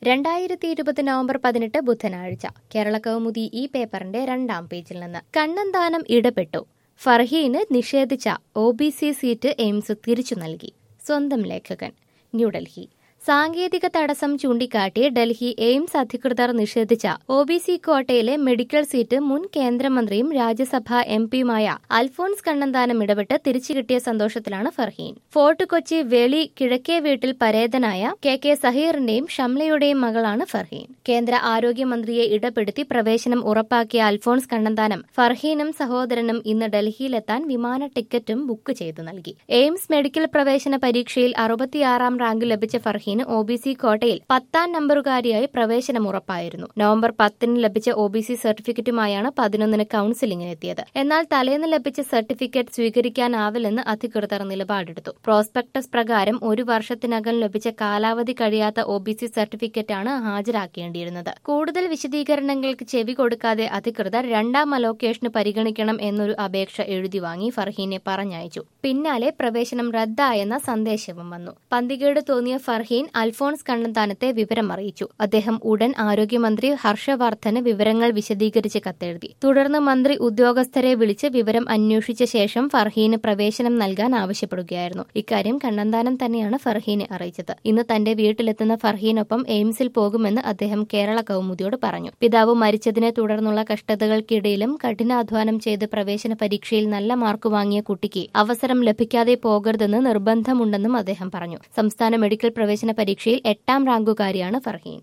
രണ്ടായിരത്തി ഇരുപത് നവംബർ പതിനെട്ട് ബുധനാഴ്ച കേരള കൗമുദി ഈ പേപ്പറിന്റെ രണ്ടാം പേജിൽ നിന്ന് കണ്ണന്താനം ഇടപെട്ടു ഫർഹീന് നിഷേധിച്ച O B C seat AIIMS തിരിച്ചു നൽകി സ്വന്തം ലേഖകൻ ന്യൂഡൽഹി സാങ്കേതിക തടസ്സം ചൂണ്ടിക്കാട്ടി ഡൽഹി എയിംസ് അധികൃതർ നിഷേധിച്ച ഒ ബി സി കോട്ടയിലെ മെഡിക്കൽ സീറ്റ് മുൻ കേന്ദ്രമന്ത്രിയും രാജ്യസഭാ എം പിയുമായ അൽഫോൺസ് കണ്ണന്താനം ഇടപെട്ട് തിരിച്ചു കിട്ടിയ സന്തോഷത്തിലാണ് ഫർഹീൻ ഫോർട്ട് കൊച്ചി വെളി കിഴക്കേ വീട്ടിൽ പരേതനായ കെ കെ സഹീറിന്റെയും ഷംലയുടെയും മകളാണ് ഫർഹീൻ കേന്ദ്ര ആരോഗ്യമന്ത്രിയെ ഇടപെടുത്തി പ്രവേശനം ഉറപ്പാക്കിയ അൽഫോൺസ് കണ്ണന്താനം ഫർഹീനും സഹോദരനും ഇന്ന് ഡൽഹിയിലെത്താൻ വിമാന ടിക്കറ്റും ബുക്ക് ചെയ്തു നൽകി എയിംസ് മെഡിക്കൽ പ്രവേശന പരീക്ഷയിൽ അറുപത്തിയാറാം റാങ്ക് ലഭിച്ച ഫർഹീൻ ഒ ബി സി കോട്ടയിൽ പത്താം നമ്പറുകാരിയായി പ്രവേശനം ഉറപ്പായിരുന്നു നവംബർ പത്തിന് ലഭിച്ച ഒ ബി സി സർട്ടിഫിക്കറ്റുമായാണ് പതിനൊന്നിന് കൌൺസിലിംഗിനെത്തിയത് എന്നാൽ തലേന്ന് ലഭിച്ച സർട്ടിഫിക്കറ്റ് സ്വീകരിക്കാനാവില്ലെന്ന് അധികൃതർ നിലപാടെടുത്തു പ്രോസ്പെക്ടസ് പ്രകാരം ഒരു വർഷത്തിനകം ലഭിച്ച കാലാവധി കഴിയാത്ത ഒ ബി സി സർട്ടിഫിക്കറ്റാണ് ഹാജരാക്കേണ്ടിയിരുന്നത് കൂടുതൽ വിശദീകരണങ്ങൾക്ക് ചെവി കൊടുക്കാതെ അധികൃതർ രണ്ടാം അലോക്കേഷന് പരിഗണിക്കണം എന്നൊരു അപേക്ഷ എഴുതി വാങ്ങി ഫർഹീനെ പറഞ്ഞയച്ചു പിന്നാലെ പ്രവേശനം റദ്ദായെന്ന സന്ദേശവും വന്നു പന്തികേട് തോന്നിയ ഫർഹീൻ അൽഫോൺസ് കണ്ണന്താനത്തെ വിവരം അറിയിച്ചു അദ്ദേഹം ഉടൻ ആരോഗ്യമന്ത്രി ഹർഷവർദ്ധന് വിവരങ്ങൾ വിശദീകരിച്ച് കത്തെഴുതി തുടർന്ന് മന്ത്രി ഉദ്യോഗസ്ഥരെ വിളിച്ച് വിവരം അന്വേഷിച്ച ശേഷം ഫർഹീന് പ്രവേശനം നൽകാൻ ആവശ്യപ്പെടുകയായിരുന്നു ഇക്കാര്യം കണ്ണന്താനം തന്നെയാണ് ഫർഹീനെ അറിയിച്ചത് ഇന്ന് തന്റെ വീട്ടിലെത്തുന്ന ഫർഹീനൊപ്പം എയിംസിൽ പോകുമെന്ന് അദ്ദേഹം കേരള കൗമുദിയോട് പറഞ്ഞു പിതാവ് മരിച്ചതിനെ തുടർന്നുള്ള കഷ്ടതകൾക്കിടയിലും കഠിനാധ്വാനം ചെയ്ത് പ്രവേശന പരീക്ഷയിൽ നല്ല മാർക്ക് വാങ്ങിയ കുട്ടിക്ക് അവസരം ലഭിക്കാതെ പോകരുതെന്ന് നിർബന്ധമുണ്ടെന്നും അദ്ദേഹം പറഞ്ഞു സംസ്ഥാന മെഡിക്കൽ പ്രവേശന പരീക്ഷയിൽ എട്ടാം റാങ്കുകാരിയാണ് ഫർഹീൻ